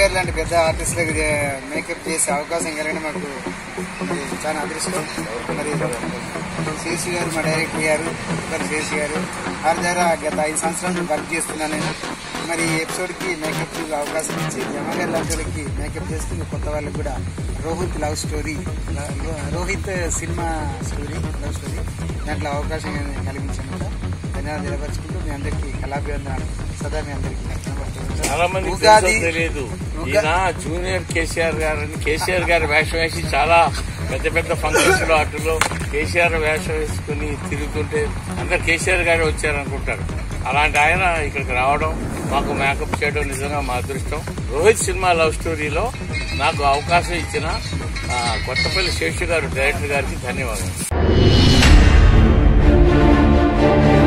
గారు లాంటి పెద్ద ఆర్టిస్టులకు చే- మేకప్ చేసే అవకాశం కలిగిన మాకు మరి చాలా అదృష్టం మరి శేషు గారు మా డైరెక్టర్ గారు మరి శేషు గారు వారి ద్వారా గత ఐదు సంవత్సరాల నుంచి వర్క్ చేస్తున్నాను నేను మరి ఈ ఎపిసోడ్కి మేకప్ అవకాశం ఇచ్చి జమగారి లాంటి వాళ్ళకి మేకప్ చేస్తూ కొత్త వాళ్ళకి కూడా రోహిత్ లవ్ స్టోరీ రోహిత్ సినిమా స్టోరీ లవ్ స్టోరీ దాంట్లో అవకాశం కలిగించినందుకు ధన్యవాదాలు నిలబరుచుకుంటూ మీ అందరికీ కళాభివందనాలు సదా మీ అందరికీ చాలా మందికి ఉగాది తెలుసో తెలియదు ఉగా- ఈయన జూనియర్ కేసీఆర్ గారని కేసీఆర్ గారి వేషం వేసి చాలా పెద్ద పెద్ద ఫంక్షన్స్ లో వాటిలో కేసీఆర్ వేషం వేసుకుని తిరుగుతుంటే అందరు కేసీఆర్ గారే వచ్చారనుకుంటారు అలాంటి ఆయన ఇక్కడికి రావడం మాకు మేకప్ చేయడం నిజంగా మా అదృష్టం రోహిత్ సినిమా లవ్ స్టోరీలో నాకు అవకాశం ఇచ్చిన ఆ, కొత్తపల్లి శేషు గారు డైరెక్టర్ గారికి ధన్యవాదాలు